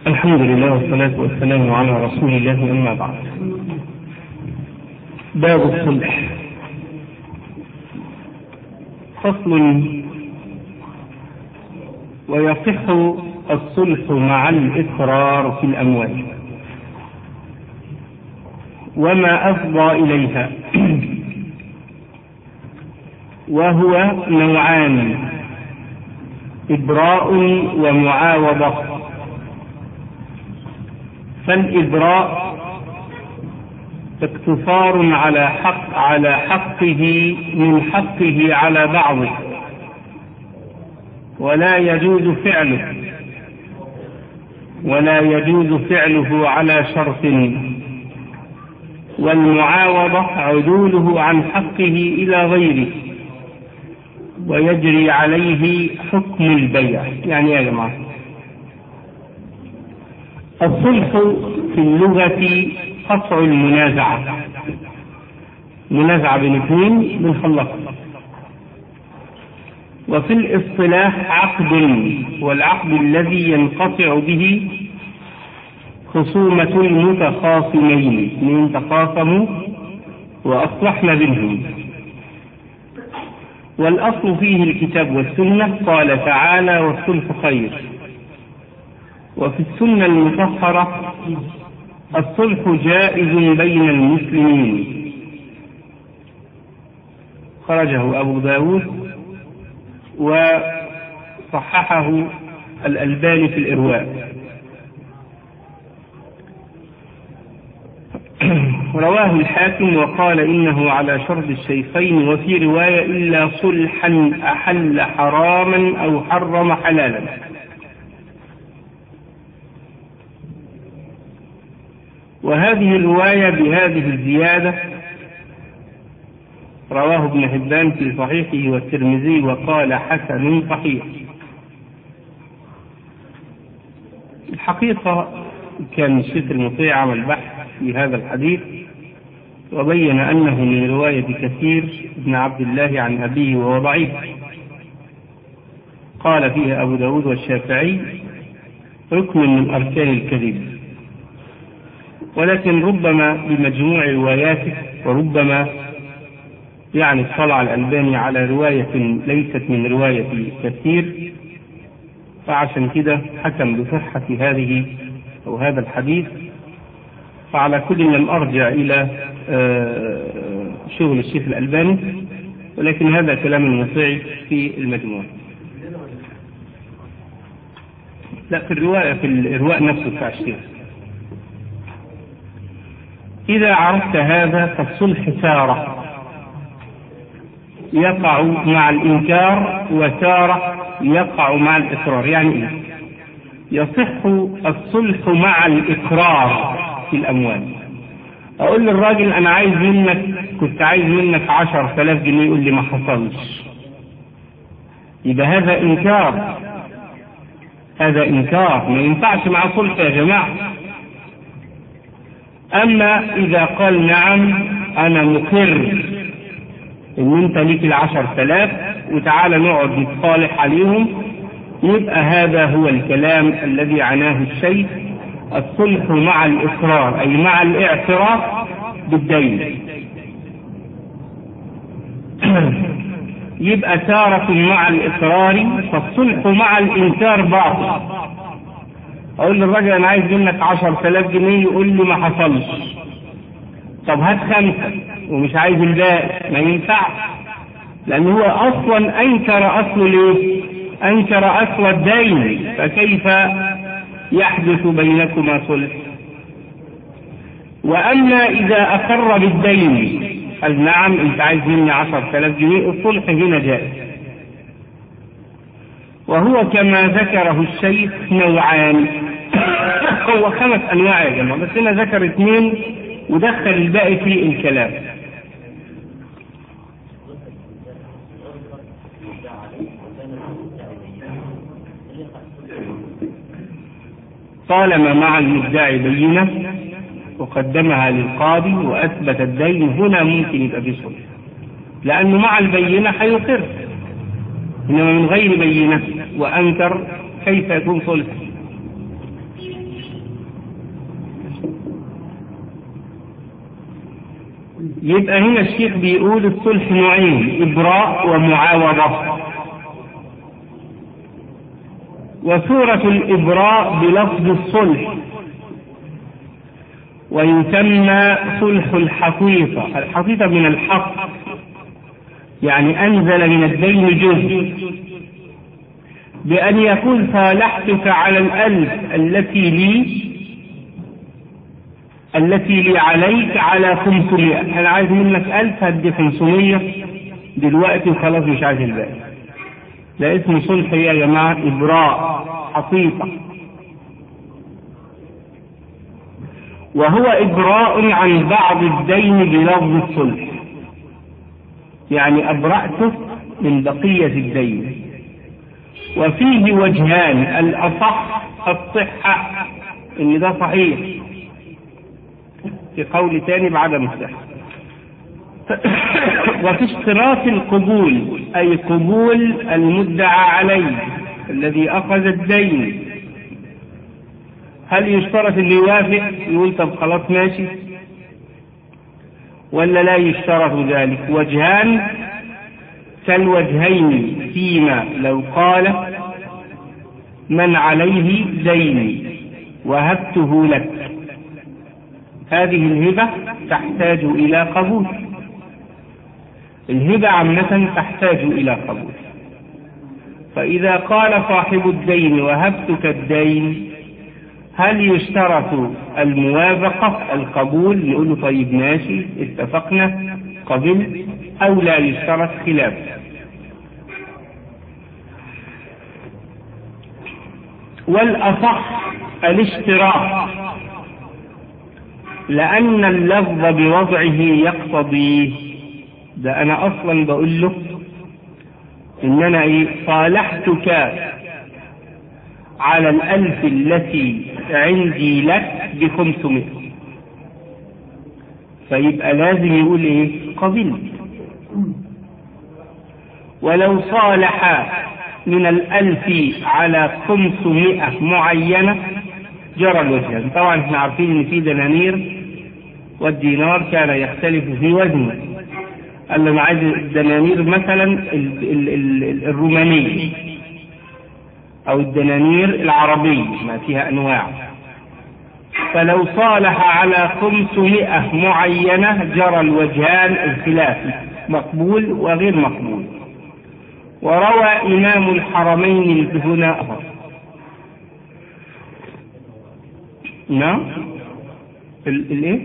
الحمد لله والصلاة والسلام على رسول الله أما بعد باب الصلح فصل ويصح الصلح مع الإصرار في الأموال وما أفضى إليها وهو نوعان إبراء ومعاوضة فالإبراء اقتصار على حق على حقه من حقه على بعضه ولا يجوز فعله ولا يجوز فعله على شرط والمعاوضة عدوله عن حقه إلى غيره ويجري عليه حكم البيع يعني يا جماعة الصلح في اللغة قطع المنازعة منازعة بين اثنين بنخلصها وفي الاصطلاح عقد والعقد الذي ينقطع به خصومة المتخاصمين من تخاصموا وأصلحنا بينهم والأصل فيه الكتاب والسنة قال تعالى والصلح خير وفي السنة المطهرة الصلح جائز بين المسلمين خرجه أبو داود وصححه الألباني في الإرواء رواه الحاكم وقال إنه على شرط الشيخين وفي رواية إلا صلحا أحل حراما أو حرم حلالا وهذه الرواية بهذه الزيادة رواه ابن حبان في صحيحه والترمذي وقال حسن صحيح الحقيقة كان الشيخ المطيع عمل بحث في هذا الحديث وبين أنه من رواية كثير بن عبد الله عن أبيه وهو ضعيف قال فيه أبو داود والشافعي ركن من أركان الكذب ولكن ربما بمجموع رواياته وربما يعني اطلع الألباني على رواية ليست من رواية كثير فعشان كده حكم بصحة هذه أو هذا الحديث فعلى كل لم أرجع إلى شغل الشيخ الألباني ولكن هذا كلام المطيع في المجموع لا في الرواية في الإرواء نفسه بتاع الشيخ إذا عرفت هذا فالصلح سارة يقع مع الإنكار وسارة يقع مع الإصرار يعني إيه؟ يصح الصلح مع الإقرار في الأموال أقول للراجل أنا عايز منك كنت عايز منك عشر ثلاث جنيه يقول لي ما حصلش يبقى هذا إنكار هذا إنكار ما ينفعش مع صلح يا جماعة أما إذا قال نعم أنا مقر إن أنت ليك العشر ثلاث وتعالى نقعد نتصالح عليهم يبقى هذا هو الكلام الذي عناه الشيخ الصلح مع الإصرار أي مع الاعتراف بالدين يبقى تارة مع الإصرار فالصلح مع الإنكار باطل أقول للراجل أنا عايز منك عشر ثلاث جنيه يقول لي ما حصلش طب هات خمسة ومش عايز الباقي ما ينفعش لأن هو أصلا أنكر أصل ليه؟ أنكر أصل الدين فكيف يحدث بينكما صلح وأما إذا أقر بالدين قال نعم أنت عايز مني عشر ثلاث جنيه الصلح هنا جائز وهو كما ذكره الشيخ نوعان هو خمس أنواع يا جماعة بس هنا ذكر اثنين ودخل الباقي في الكلام طالما مع المدعي بينة وقدمها للقاضي وأثبت الدين هنا ممكن يبقى في صلح لأنه مع البينة هيقر إنما من غير بينة وأنكر كيف يكون صلح يبقى هنا الشيخ بيقول الصلح نوعين إبراء ومعاوضة وسورة الإبراء بلفظ الصلح ويسمى صلح الحقيقة الحقيقة من الحق يعني أنزل من الدين جزء بأن يكون صالحتك على الألف التي لي التي لي عليك على 500 أنا عايز منك ألف هدي 500 دلوقتي وخلاص مش عايز الباقي ده اسمه صلح يا جماعة إبراء حقيقة وهو إبراء عن بعض الدين بلفظ الصلح يعني أبرأته من بقية الدين وفيه وجهان الأصح الصحة إن ده صحيح في قول ثاني بعدم الصحة وفي اشتراط القبول أي قبول المدعى عليه الذي أخذ الدين هل يشترط اللي يوافق يقول طب خلاص ماشي ولا لا يشترط ذلك وجهان كالوجهين فيما لو قال من عليه دين وهبته لك هذه الهبة تحتاج إلى قبول الهبة عامة تحتاج إلى قبول فإذا قال صاحب الدين وهبتك الدين هل يشترط الموافقة القبول نقول له طيب ماشي اتفقنا قبل أو لا يشترط خلاف والأصح الاشتراط لأن اللفظ بوضعه يقتضيه ده أنا أصلا بقول له إن أنا إيه صالحتك على الألف التي عندي لك بخمسمائة فيبقى لازم يقول إيه قبلت ولو صالح من الألف على خمسمائة معينة جرى الوجهان طبعا احنا عارفين ان في دنانير والدينار كان يختلف في وزنه قال له انا عايز الدنانير مثلا ال ال ال الرومانية او الدنانير العربية ما فيها انواع فلو صالح على خمسمائة معينة جرى الوجهان الخلافي مقبول وغير مقبول وروى إمام الحرمين هنا نعم الايه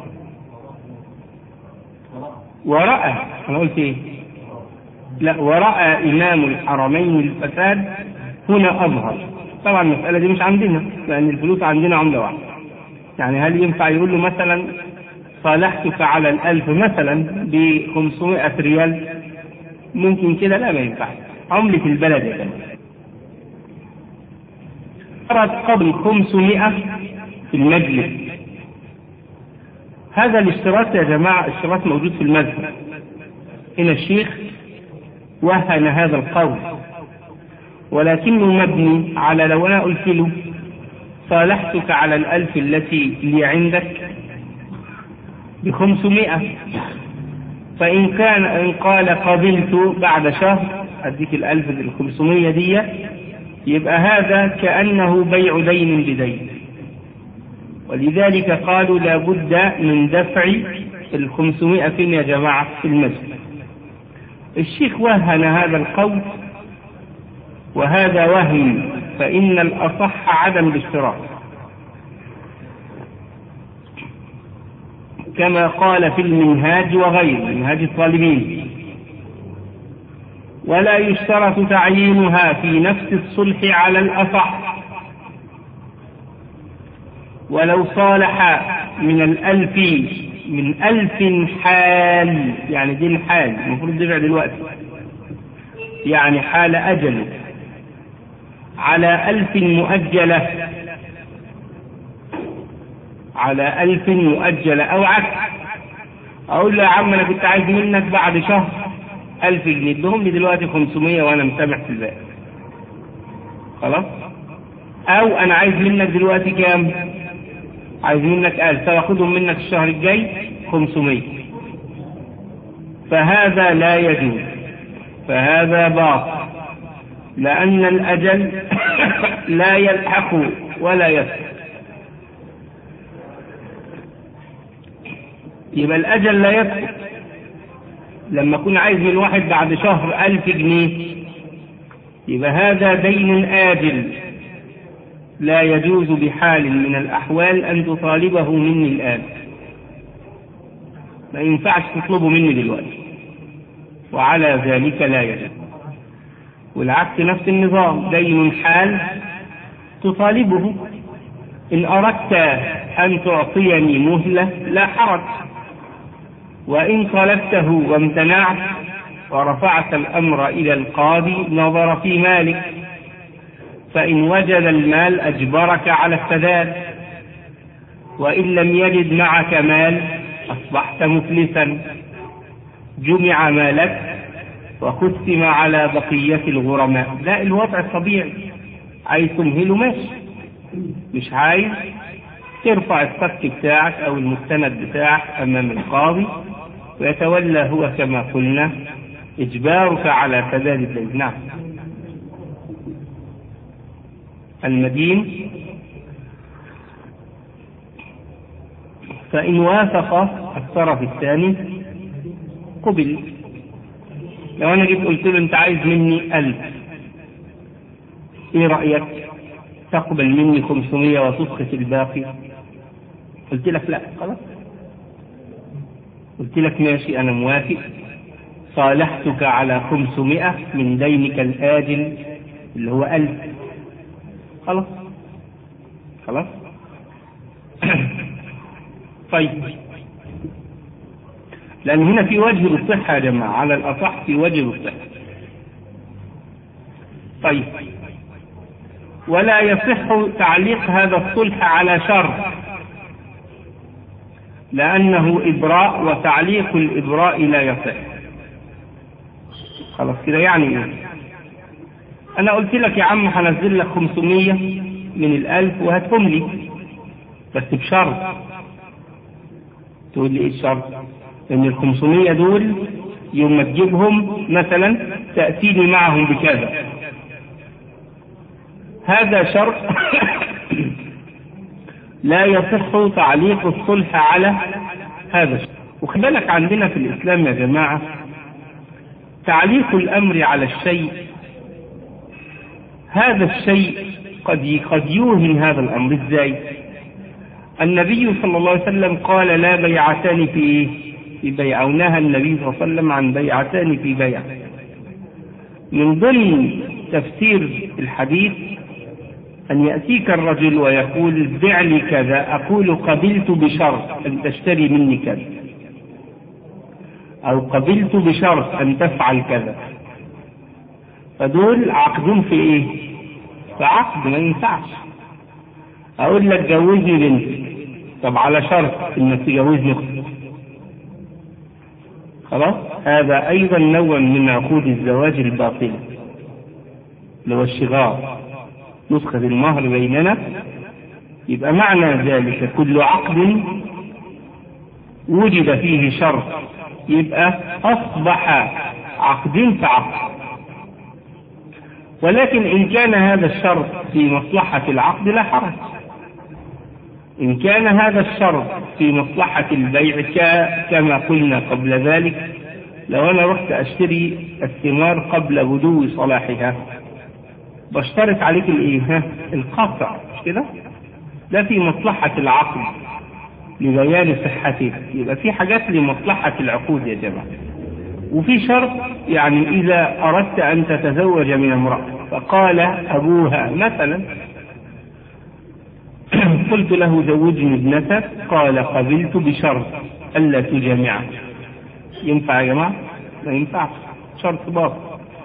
ورأى انا قلت ايه لا ورأى إمام الحرمين الفساد هنا أظهر طبعا المسألة دي مش عندنا لأن الفلوس عندنا عملة واحدة يعني هل ينفع يقول له مثلا صالحتك على الألف مثلا ب 500 ريال ممكن كده لا ما ينفعش عملة البلد يا جماعة قبل 500 في المجلس هذا الاشتراط يا جماعة اشتراط موجود في المذهب هنا الشيخ وهن هذا القول ولكنه مبني على لو أنا قلت له صالحتك على الألف التي لي عندك بخمسمائة فإن كان إن قال قبلت بعد شهر أديك الألف الخمسمية دي يبقى هذا كأنه بيع دين بدين ولذلك قالوا لا بد من دفع الخمسمائة فين يا جماعة في المسجد الشيخ وهن هذا القول وهذا وهم فإن الأصح عدم الاشتراك كما قال في المنهاج وغيره منهاج الطالبين ولا يشترط تعيينها في نفس الصلح على الأصح ولو صالح من الألف من ألف حال يعني دي الحال المفروض دفع دلوقتي يعني حال أجله على ألف مؤجلة على ألف مؤجلة أو عكس أقول له يا عم أنا كنت عايز منك بعد شهر ألف جنيه ادهم لي دلوقتي 500 وأنا مسامح في الباقي خلاص أو أنا عايز منك دلوقتي كام؟ عايز منك ألف طب أخدهم منك الشهر الجاي 500 فهذا لا يجوز فهذا باطل لأن الأجل لا يلحق ولا يسبق يبقى الأجل لا يسبق لما أكون عايز من واحد بعد شهر ألف جنيه يبقى هذا دين آجل لا يجوز بحال من الأحوال أن تطالبه مني الآن ما ينفعش تطلبه مني دلوقتي وعلى ذلك لا يجوز والعكس نفس النظام دين حال تطالبه إن أردت أن تعطيني مهلة لا حرج وإن طلبته وامتنعت ورفعت الأمر إلى القاضي نظر في مالك فإن وجد المال أجبرك على السداد وإن لم يجد معك مال أصبحت مفلسا جمع مالك وختم على بقية الغرماء ده الوضع الطبيعي عايز تمهله ماشي مش عايز ترفع الصك بتاعك أو المستند بتاعك أمام القاضي ويتولى هو كما قلنا إجبارك على سداد الدين نعم المدين فإن وافق الطرف الثاني قبل لو أنا جيت قلت له أنت عايز مني ألف إيه رأيك؟ تقبل مني 500 وتسقط الباقي قلت لك لا خلاص قلت لك ماشي أنا موافق صالحتك على 500 من دينك الآجل اللي هو ألف خلاص خلاص طيب لأن هنا في وجه للصحة يا جماعة على الأصح في وجه للصحة طيب ولا يصح تعليق هذا الصلح على شر لأنه إبراء وتعليق الإبراء لا يصح خلاص كده يعني إيه؟ أنا قلت لك يا عم هنزل لك 500 من الألف وهاتهم لي بس بشرط تقول لي إيه الشرط؟ إن ال 500 دول يوم ما تجيبهم مثلا تأتيني معهم بكذا هذا شرط لا يصح تعليق الصلح على هذا الشيء وخد بالك عندنا في الإسلام يا جماعة تعليق الأمر على الشيء هذا الشيء قد قد يوهن هذا الأمر إزاي؟ النبي صلى الله عليه وسلم قال لا بيعتان في إيه؟ في بيع أو نهى النبي صلى الله عليه وسلم عن بيعتان في بيع من ضمن تفسير الحديث أن يأتيك الرجل ويقول بع لي كذا أقول قبلت بشرط أن تشتري مني كذا أو قبلت بشرط أن تفعل كذا فدول عقدون في إيه؟ في عقد ما ينفعش أقول لك جوزني بنتي طب على شرط إنك تجوزني أختي خلاص هذا أيضا نوع من عقود الزواج الباطلة اللي هو الشغار نسخة المهر بيننا يبقى معنى ذلك كل عقد وجد فيه شرط يبقى أصبح عقد فعقد ولكن إن كان هذا الشرط في مصلحة العقد لا حرج إن كان هذا الشرط في مصلحة البيع كما قلنا قبل ذلك لو أنا رحت أشتري الثمار قبل بدو صلاحها بشترط عليك الايه القطع مش كده ده في مصلحة العقد لبيان صحته يبقى في حاجات لمصلحة العقود يا جماعة وفي شرط يعني إذا أردت أن تتزوج من امرأة فقال أبوها مثلا قلت له زوجني ابنتك قال قبلت بشرط ألا تجامعه ينفع يا جماعة؟ ما ينفعش شرط باطل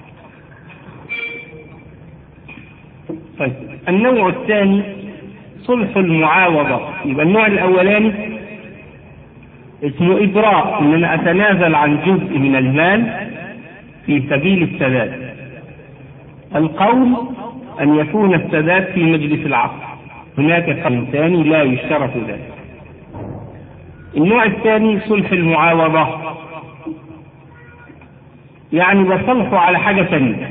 طيب النوع الثاني صلح المعاوضة يبقى النوع الأولاني اسمه إبراء إن أنا أتنازل عن جزء من المال في سبيل السداد القول أن يكون السداد في مجلس العقد هناك قول ثاني لا يشترط ذلك النوع الثاني صلح المعاوضة يعني بصلحه على حاجة ثانية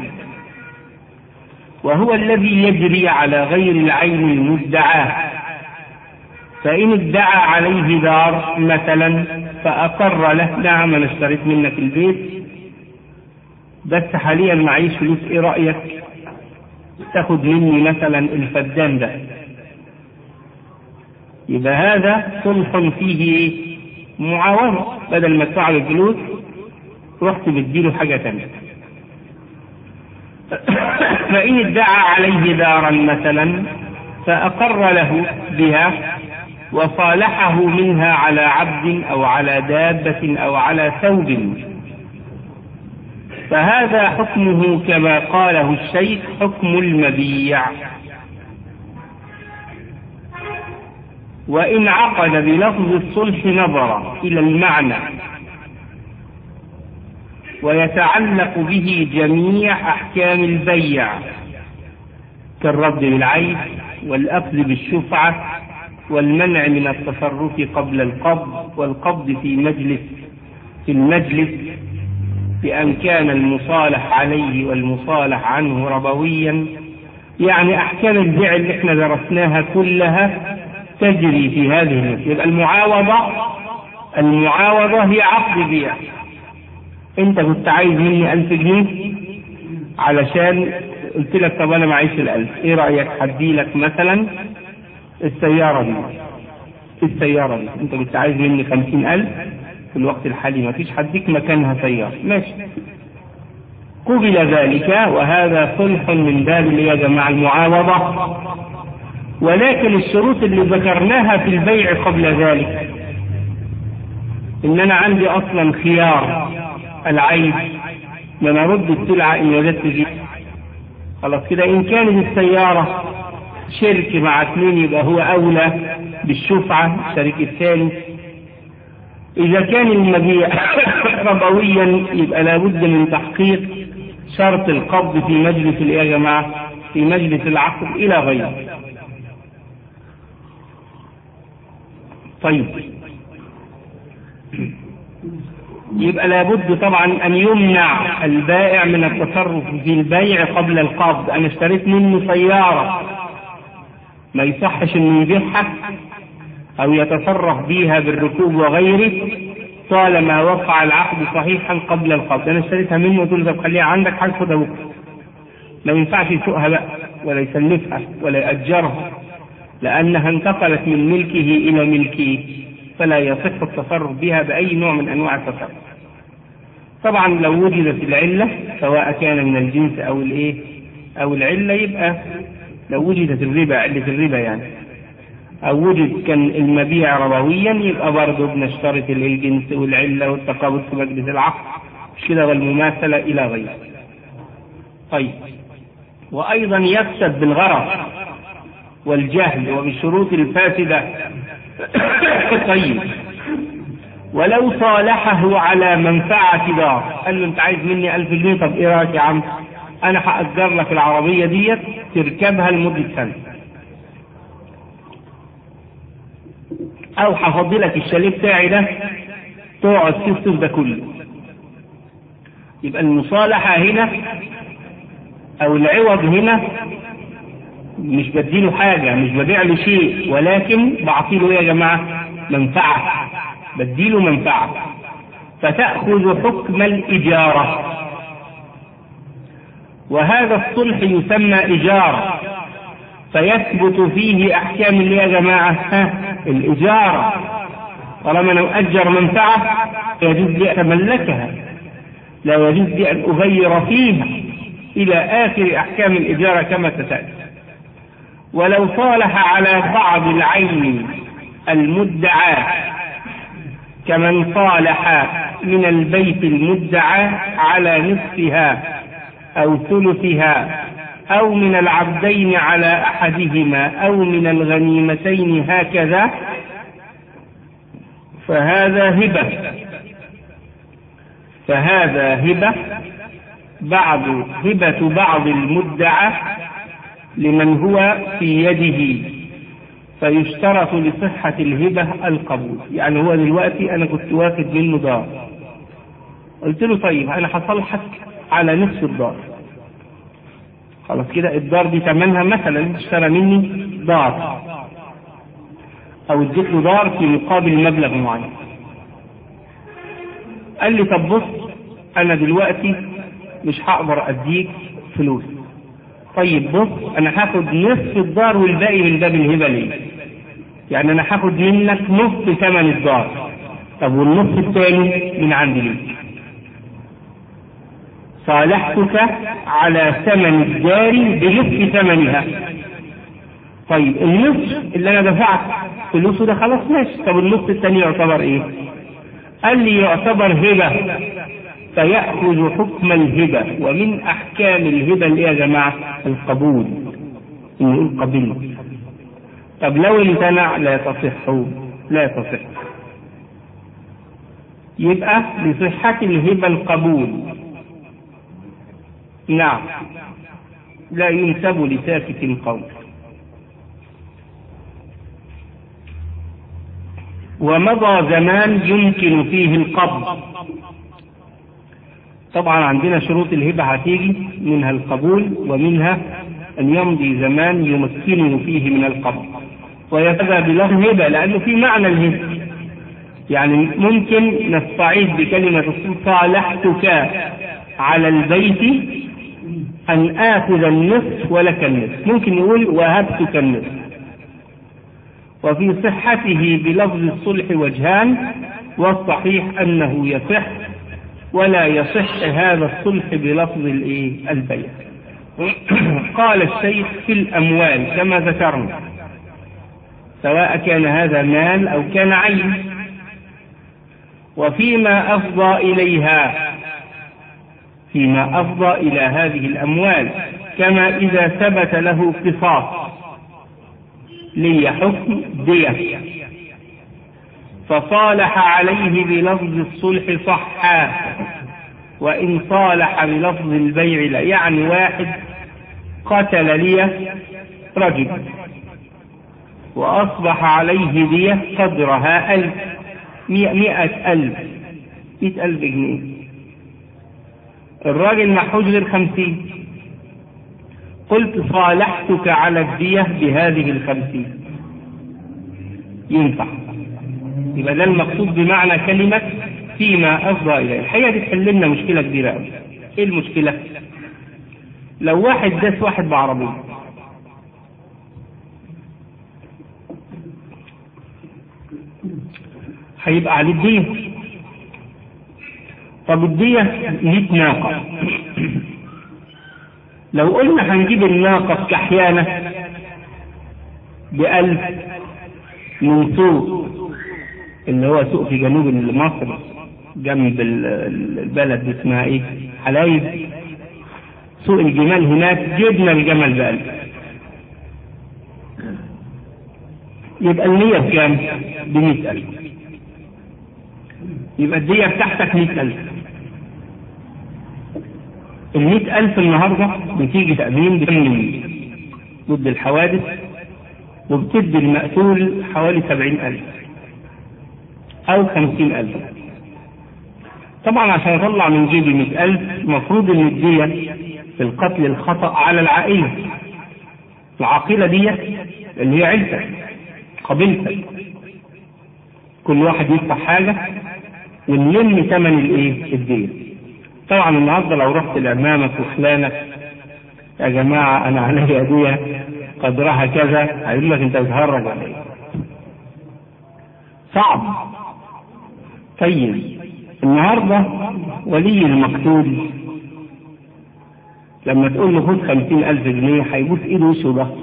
وهو الذي يجري على غير العين المدعاة فإن ادعى عليه دار مثلا فأقر له نعم أنا اشتريت منك البيت بس حاليا معيش فلوس إيه رأيك؟ تاخد مني مثلا الفدان ده يبقى هذا صلح فيه معاوضة بدل ما تدفع الفلوس رحت بديله حاجة تانية فإن ادعى عليه دارا مثلا فأقر له بها وصالحه منها على عبد أو على دابة أو على ثوب فهذا حكمه كما قاله الشيخ حكم المبيع وإن عقد بلفظ الصلح نظر إلى المعنى ويتعلق به جميع أحكام البيع كالرد بالعيب والأخذ بالشفعة والمنع من التصرف قبل القبض والقبض في مجلس في المجلس بأن كان المصالح عليه والمصالح عنه ربويا يعني أحكام البيع اللي احنا درسناها كلها تجري في هذه المسألة يبقى المعاوضة المعاوضة هي عقد بيع انت كنت عايز مني ألف جنيه علشان قلت لك طب انا معيش الألف ايه رأيك هدي لك مثلا السيارة دي السيارة دي انت كنت عايز مني خمسين ألف في الوقت الحالي ما فيش هديك مكانها سيارة ماشي قبل ذلك وهذا صلح من باب اللي يا جماعة المعاوضة ولكن الشروط اللي ذكرناها في البيع قبل ذلك ان انا عندي اصلا خيار العيب ان انا ارد السلعة ان وجدت فيه خلاص كده ان كانت السيارة شرك مع اثنين يبقى هو اولى بالشفعة الشريك الثاني اذا كان المبيع ربويا يبقى لابد من تحقيق شرط القبض في مجلس الايه يا جماعة في مجلس العقد الى غيره طيب يبقى لابد طبعا ان يمنع البائع من التصرف في البيع قبل القبض انا اشتريت منه سيارة ما يصحش انه يبيعها او يتصرف بيها بالركوب وغيره طالما وقع العقد صحيحا قبل القبض انا اشتريتها منه وتقول طب خليها عندك هاخدها بكره ما ينفعش يسوقها بقى ولا يسلفها ولا يأجرها لأنها انتقلت من ملكه إلى ملكه فلا يصح التصرف بها بأي نوع من أنواع التصرف طبعا لو وجدت العلة سواء كان من الجنس أو الإيه أو العلة يبقى لو وجدت الربا علة الربا يعني أو وجد كان المبيع ربويا يبقى برضه بنشترط الجنس والعلة والتقابض في مجلس العقد مش كده والمماثلة إلى غيره طيب وأيضا يفسد بالغرض والجهل وبالشروط الفاسدة طيب ولو صالحه على منفعة دار قال له انت عايز مني ألف جنيه طب ايه رأيك يا عم انا هأجر لك العربية ديت تركبها لمدة سنة او هفضي لك الشاليه بتاعي ده تقعد فيه الصيف ده كله يبقى المصالحة هنا او العوض هنا مش بديله حاجة مش ببيع له شيء ولكن بعطيله ايه يا جماعة منفعة بديله منفعة فتأخذ حكم الإجارة وهذا الصلح يسمى إجارة فيثبت فيه أحكام اللي يا جماعة ها الإجارة طالما أنا أؤجر منفعة يجوز لي أن أتملكها لا يجوز لي أن أغير فيها إلى آخر أحكام الإجارة كما ستأتي ولو صالح على بعض العين المدعى كمن صالح من البيت المدعى على نصفها أو ثلثها أو من العبدين على أحدهما أو من الغنيمتين هكذا فهذا هبة فهذا هبة بعض هبة بعض المدعى لمن هو في يده فيشترط لصحة الهبة القبول يعني هو دلوقتي أنا كنت واخد منه دار قلت له طيب انا هصالحك على نصف الدار خلاص كده الدار دي ثمنها مثلا اشترى مني دار او اديت له دار في مقابل مبلغ معين قال لي طب بص انا دلوقتي مش هقدر اديك فلوس طيب بص انا هاخد نصف الدار والباقي من باب الهبه ليه يعني انا هاخد منك نصف ثمن الدار طب والنصف الثاني من عندي ليك صالحتك على ثمن الدار بنصف ثمنها طيب النصف اللي انا دفعت فلوسه ده خلاص ماشي طب النصف الثاني يعتبر ايه قال لي يعتبر هبه فيأخذ حكم الهبة ومن أحكام الهبة اللي يا جماعة القبول نقول قبلت طب لو امتنع لا تصح لا تصح يبقى لصحة الهبة القبول نعم لا ينسب لساكت قول ومضى زمان يمكن فيه القبض طبعا عندنا شروط الهبة هتيجي منها القبول ومنها أن يمضي زمان يمكنه فيه من القبض ويبدأ بلفظ هبة لأنه في معنى الهبة يعني ممكن نستعيد بكلمة صالحتك على البيت أن آخذ النصف ولك النصف ممكن نقول وهبتك النصف وفي صحته بلفظ الصلح وجهان والصحيح أنه يصح ولا يصح هذا الصلح بلفظ الايه البيع قال الشيخ في الاموال كما ذكرنا سواء كان هذا مال او كان عين وفيما افضى اليها فيما افضى الى هذه الاموال كما اذا ثبت له قصاص لي حكم ديه فصالح عليه بلفظ الصلح صحا وإن صالح بلفظ البيع لا يعني واحد قتل لي رجل وأصبح عليه دية قدرها ألف مئة ألف مئة ألف جنيه الراجل محوج غير خمسين قلت صالحتك على الدية بهذه الخمسين ينفع يبقى ده المقصود بمعنى كلمة فيما أفضى إليه الحقيقة دي تحل لنا مشكلة كبيرة أوي إيه المشكلة؟ لو واحد داس واحد بعربية هيبقى عليه الدية طب الدية 100 ناقة لو قلنا هنجيب الناقة كحيانة بألف من سوق اللي هو سوق في جنوب مصر جنب البلد اسمها ايه حلايب سوق الجمال هناك جبنا الجمل بألف يبقى المية بكام؟ بمئة ألف يبقى الدية بتاعتك مئة ألف المئة ألف النهاردة بتيجي تأمين بثمن ضد الحوادث وبتدي المقتول حوالي سبعين ألف أو خمسين ألف طبعا عشان أطلع من جيبي مئة ألف المفروض إن الدية في القتل الخطأ على العائلة العاقلة دي اللي هي عيلتك قبيلتك كل واحد يدفع حاجة ونلم ثمن الايه؟ الدية. طبعا النهارده لو رحت لعمامك وخلانك يا جماعة أنا عليا دية قدرها كذا هيقول لك أنت بتهرج ولا إيه؟ صعب. طيب النهارده ولي المقتول لما تقول له خد خمسين ألف جنيه هيبوس إيده وشه ده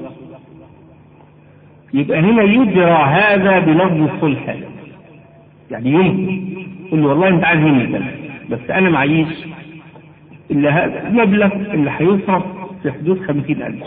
يبقى هنا يجرى هذا بلفظ الصلح يعني يمكن يقول له والله انت عايز مني كذا بس انا معيش الا هذا المبلغ اللي هيصرف في حدود خمسين ألف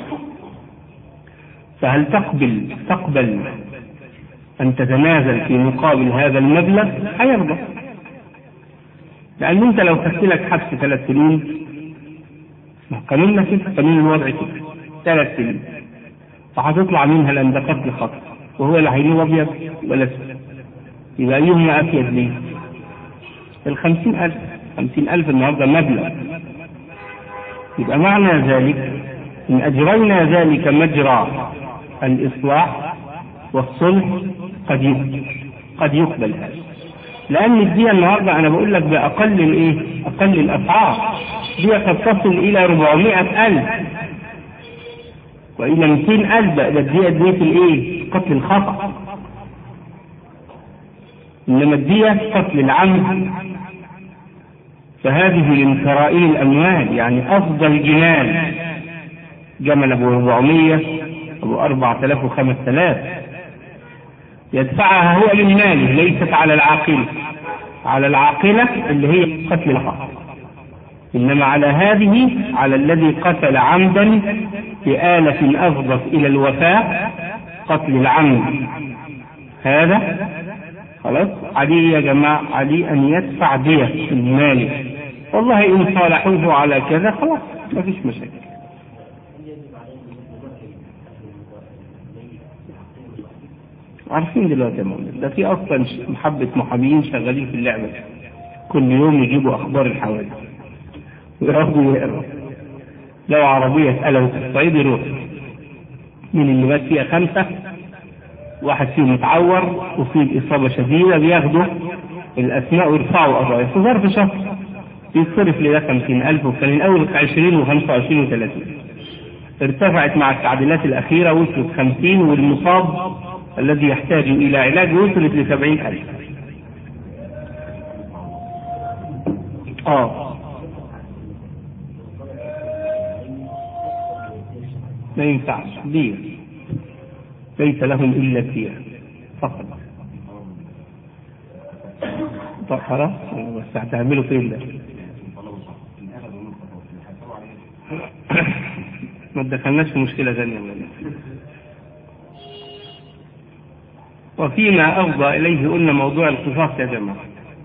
فهل تقبل تقبل أن تتنازل في مقابل هذا المبلغ هيرضى لأن أنت لو خدت لك حبس ثلاث سنين قانوننا كده قانون الوضع كده ثلاث سنين فهتطلع منها لأن ده قتل خطأ وهو لا هينوب أبيض ولا أسود يبقى أيهما أفيد ليه؟ الخمسين ألف خمسين ألف النهاردة مبلغ يبقى معنى ذلك إن أجرينا ذلك مجرى الإصلاح والصلح قد يقبل قد يقبل هذا لأن الدية النهاردة أنا بقول لك بأقل الإيه؟ أقل الأسعار دي قد تصل إلى 400 ألف وإلى 200 ألف ده الدية دية الإيه؟ قتل الخطأ إنما الدية قتل العمد فهذه من كرائم الأموال يعني أفضل جمال جمل أبو 400 أبو 4000 و5000 يدفعها هو من ماله ليست على العاقلة على العاقلة اللي هي قتل الخطأ إنما على هذه على الذي قتل عمدا بآلة أفضت إلى الوفاء قتل العمد هذا خلاص عليه يا جماعة عليه أن يدفع دية من ماله والله إن صالحوه على كذا خلاص ما فيش مشاكل عارفين دلوقتي يا مولانا ده في اصلا محبة محامين شغالين في اللعبة كل يوم يجيبوا اخبار الحوادث وياخدوا يقروا لو عربية اتقلبت في الصعيد يروح من اللي مات فيها خمسة واحد فيهم متعور وفيه إصابة شديدة بياخدوا الأسماء ويرفعوا قضايا في ظرف شهر يتصرف لده 50000 وكان الأول 20 و25 و30 ارتفعت مع التعديلات الأخيرة وصلت 50 والمصاب الذي يحتاج إلى علاج وصلت لسبعين ألف آه ما ينفعش دير ليس لهم إلا الدير فقط طب خلاص بس هتعملوا فين ده ما تدخلناش في مشكلة ثانية وفيما أفضى إليه قلنا موضوع القصاص يا جماعة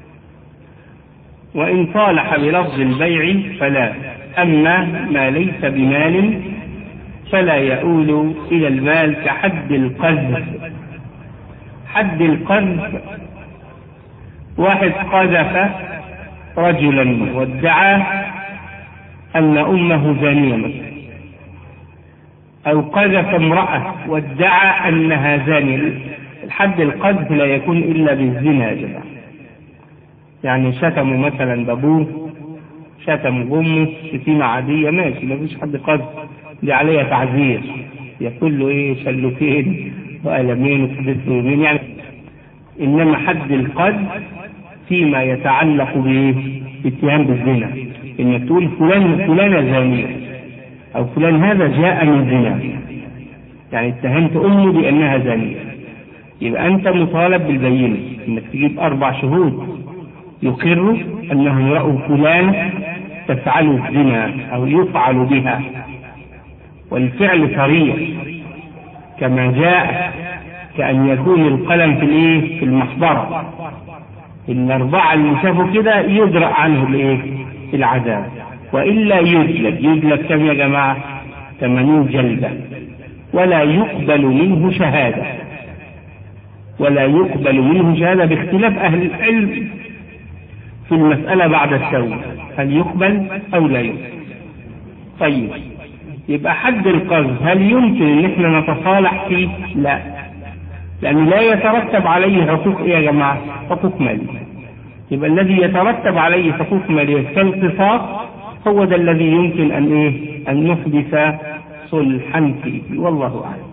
وإن صالح بلفظ البيع فلا أما ما ليس بمال فلا يؤول إلى المال كحد القذف حد القذف واحد قذف رجلا وادعى أن أمه زانية مثلا أو قذف امرأة وادعى أنها زانية الحد القذف لا يكون إلا بالزنا يا جماعة يعني شتموا مثلا بابوه شتموا بأمه شتيمة عادية ماشي ما فيش حد قذف دي عليها تعذير يقول له ايه شلوتين وقلمين وكبس يمين يعني انما حد القذف فيما يتعلق بايه؟ باتهام بالزنا انك تقول فلان فلانة زانية او فلان هذا جاء من زنا يعني اتهمت امه بانها زانية يبقى انت مطالب بالبينة انك تجيب اربع شهود يقروا انهم رأوا فلان تفعل الزنا او يفعل بها والفعل صريح كما جاء كأن يكون القلم في الايه في المحبرة الأربعة اللي شافوا كده يدرأ عنه الايه العذاب وإلا يجلد يجلد كم يا جماعة 80 جلدة ولا يقبل منه شهادة ولا يقبل منه شهادة باختلاف أهل العلم في المسألة بعد التوبة هل يقبل أو لا يقبل طيب يبقى حد القذف هل يمكن ان احنا نتصالح فيه؟ لا لأنه لا يترتب عليه حقوق ايه يا جماعة؟ حقوق مالية يبقى الذي يترتب عليه حقوق مالية كالقصاص هو ده الذي يمكن أن إيه؟ أن نحدث صلحا فيه والله أعلم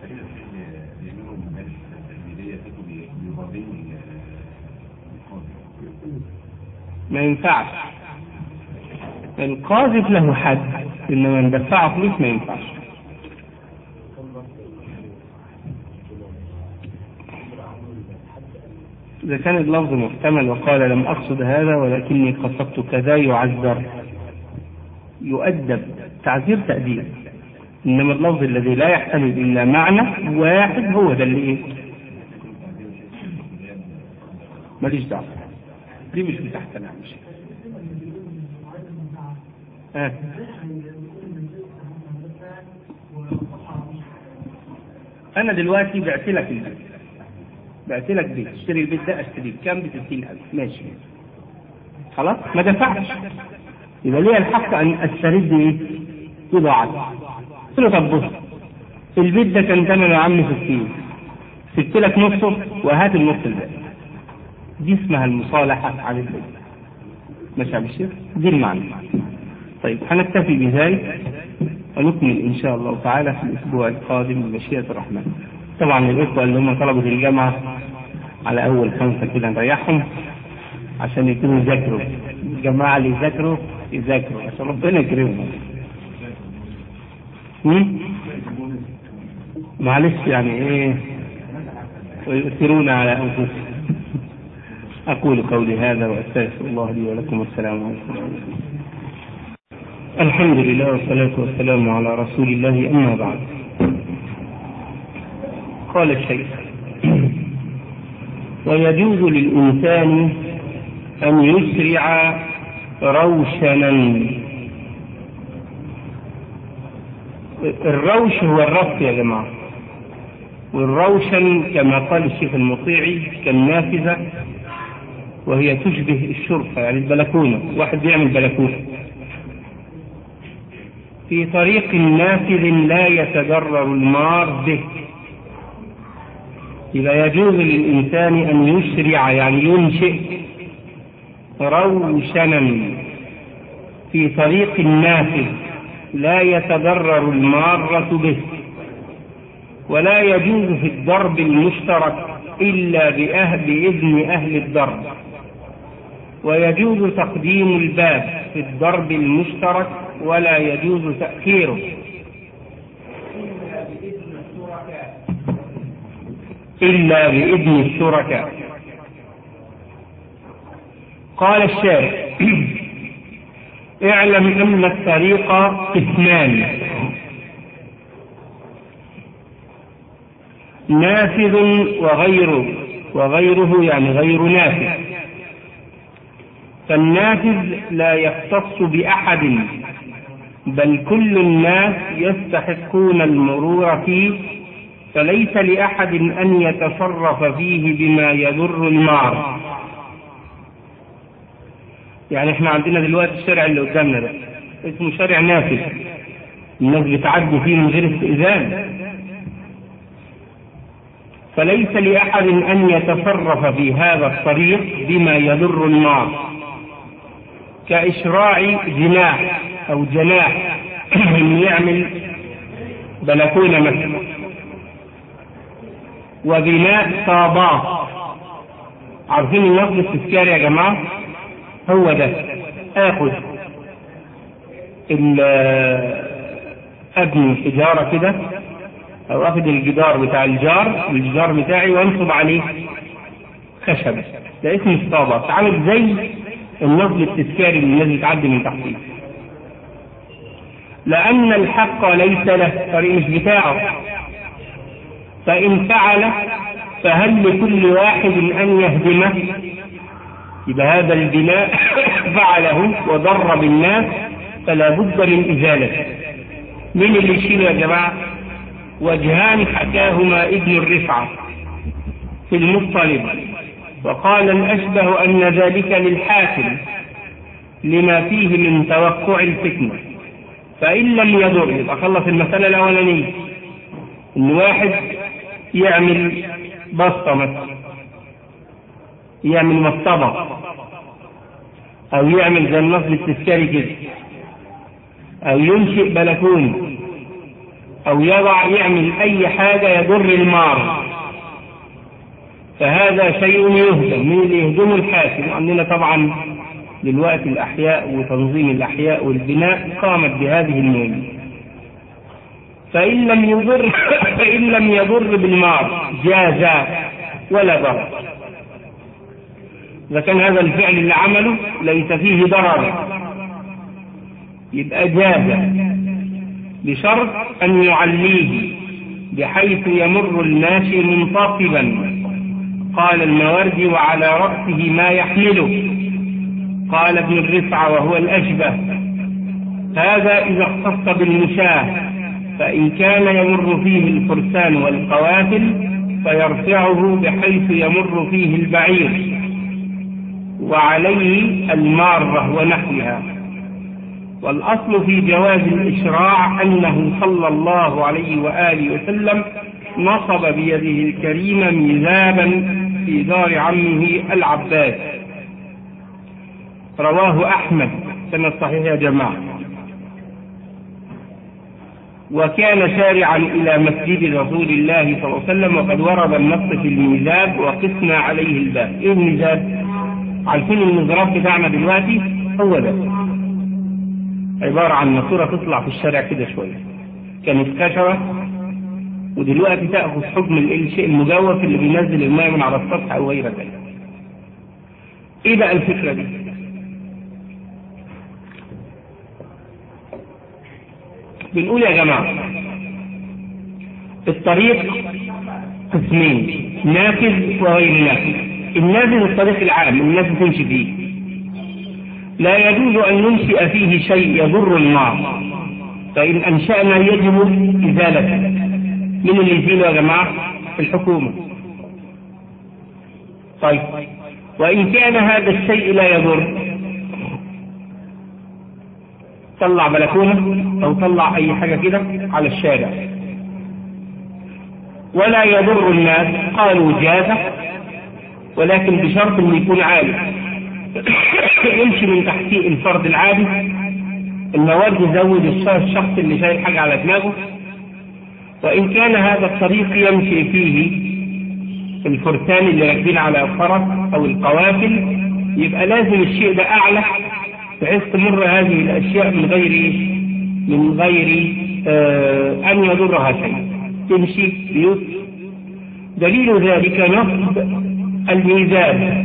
ما ينفعش القاذف له حد انما ندفعه فلوس ما ينفعش إذا كان اللفظ محتمل وقال لم أقصد هذا ولكني قصدت كذا يعذر يؤدب تعذير تأديب إنما اللفظ الذي لا يحتمل إلا معنى واحد هو ده اللي إيه؟ ماليش دعوة دي مش بتاعتنا مش آه. أنا دلوقتي بعت لك البيت بعت لك بيت اشتري البيت ده اشتريه بكام ب 60000 ماشي خلاص ما دفعش يبقى ليه الحق ان استرد ايه؟ بضاعتي قلت له طب بص البيت ده كان ثمنه يا عم 60 سبت لك نصه وهات النص الباقي دي اسمها المصالحة على البيت ماشي يا عم الشيخ دي المعنى طيب هنكتفي بذلك ونكمل إن شاء الله تعالى في الأسبوع القادم بمشيئة الرحمن طبعا الإخوة اللي هم طلبة الجامعة على أول خمسة كده نريحهم عشان يكونوا يذاكروا الجماعة اللي يذاكروا يذاكروا عشان ربنا يكرمهم هم؟ معلش يعني ايه ويؤثرون على انفسهم اقول قولي هذا واستغفر الله لي ولكم والسلام عليكم الحمد لله والصلاة والسلام على رسول الله أما بعد قال الشيخ ويجوز للإنسان أن يسرع روشنا الروش هو الربط يا جماعة والروشن كما قال الشيخ المطيعي كالنافذة وهي تشبه الشرفة يعني البلكونة واحد بيعمل بلكونة في طريق نافذ لا يتضرر المار به إذا يجوز للإنسان أن يسرع يعني ينشئ روشنا في طريق نافذ لا يتضرر المارة به ولا يجوز في الضرب المشترك إلا بأهل بإذن أهل الضرب ويجوز تقديم الباب في الضرب المشترك ولا يجوز تأخيره إلا بإذن الشركاء قال الشارع اعلم أن الطريق قسمان نافذ وغيره وغيره يعني غير نافذ فالنافذ لا يختص بأحد بل كل الناس يستحقون المرور فيه فليس لأحد أن يتصرف فيه بما يضر المار يعني احنا عندنا دلوقتي الشارع اللي قدامنا ده اسمه شارع نافذ الناس بتعدي فيه من غير استئذان فليس لأحد أن يتصرف في هذا الطريق بما يضر النار كإشراع جناح أو جناح يعمل بلكونة مثلا وبناء طابات عارفين النصب التذكاري يا جماعة هو ده اخد ابني حجارة كده او اخد الجدار بتاع الجار الجدار بتاعي وانصب عليه خشب ده اسمه اسطابة عامل زي النصب التذكاري اللي الناس بتعدي من تحتيه لأن الحق ليس له الطريق مش بتاعه فإن فعل فهل لكل واحد أن يهدمه يبقى هذا البناء فعله وضر بالناس فلا بد من إزالته مين اللي يشيله يا جماعة وجهان حكاهما ابن الرفعة في المطلب وقال الأشبه أن ذلك للحاكم لما فيه من توقع الفتنة فإن لم يضر يبقى خلص المسألة الأولانية إن واحد يعمل بسطة مثلا يعمل مصطبة أو يعمل زي النصب التذكاري كده أو ينشئ بلكون أو يضع يعمل أي حاجة يضر المار فهذا شيء يهدم من اللي يهدمه الحاكم عندنا طبعا دلوقتي الأحياء وتنظيم الأحياء والبناء قامت بهذه المهمة فإن لم يضر فإن لم يضر بالمار جاز ولا ضرر إذا كان هذا الفعل اللي عمله ليس فيه ضرر يبقى جاز بشرط أن يعليه بحيث يمر الماشي منتصبا قال الماوردي وعلى رأسه ما يحمله قال ابن الرفعة وهو الأشبه هذا إذا اختص بالمشاة فإن كان يمر فيه الفرسان والقوافل فيرفعه بحيث يمر فيه البعير وعليه المارة ونحوها والأصل في جواز الإشراع أنه صلى الله عليه وآله وسلم نصب بيده الكريمة ميزابا في دار عمه العباس رواه أحمد سنة صحيح يا جماعة وكان شارعا إلى مسجد رسول الله صلى الله عليه وسلم وقد ورد النص في الميزاب وقسنا عليه الباب إيه الميزاب؟ عارفين المزراب بتاعنا دلوقتي هو ده عبارة عن ماسورة تطلع في الشارع كده شوية كانت خشبة ودلوقتي تأخذ حكم الشيء المجوف اللي بينزل الماء من على السطح أو غير ذلك إيه بقى الفكرة دي؟ بنقول يا جماعة الطريق قسمين نافذ وغير نافذ النافذ الطريق العام الناس تمشي فيه لا يجوز أن ننشئ فيه شيء يضر النار فإن أنشأنا يجب إزالته من اللي يزيله يا جماعة الحكومة طيب وإن كان هذا الشيء لا يضر طلع بلكونة أو طلع أي حاجة كده على الشارع ولا يضر الناس قالوا جازة ولكن بشرط أن يكون عالي يمشي من تحتيه الفرد العادي المواد يزود الشخص اللي شايل حاجة على دماغه وإن كان هذا الطريق يمشي فيه الفرسان اللي راكبين على الفرس أو القوافل يبقى لازم الشيء ده أعلى بحيث تمر هذه الأشياء من غير من غير آه أن يضرها شيء تمشي بيوت دليل ذلك نصب الميزان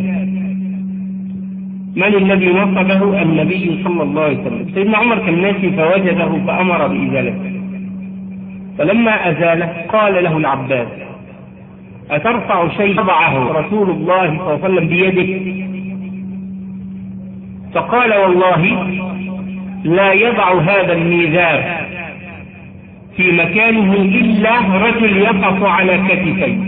من الذي نصبه النبي صلى الله عليه وسلم سيدنا عمر كان ماشي فوجده فأمر بإزالته فلما أزاله قال له العباس أترفع شيء وضعه رسول الله صلى الله عليه وسلم بيده فقال والله لا يضع هذا الميزاب في مكانه إلا رجل يقف على كتفيه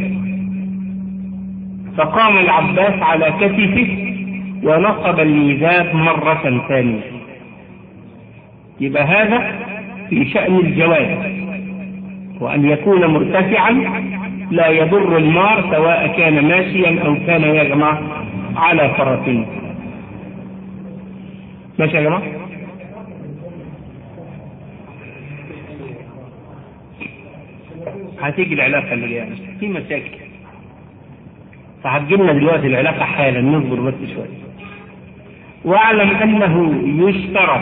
فقام العباس على كتفه ونصب الميزاب مرة ثانية يبقى هذا في شأن الجواز وأن يكون مرتفعا لا يضر المار سواء كان ماشيا أو كان يا جماعة على فرسين ماشي يا جماعة هتيجي العلاقة اللي جاية في مشاكل فهتجيلنا دلوقتي العلاقة حالا نصبر بس شوية واعلم انه يشترط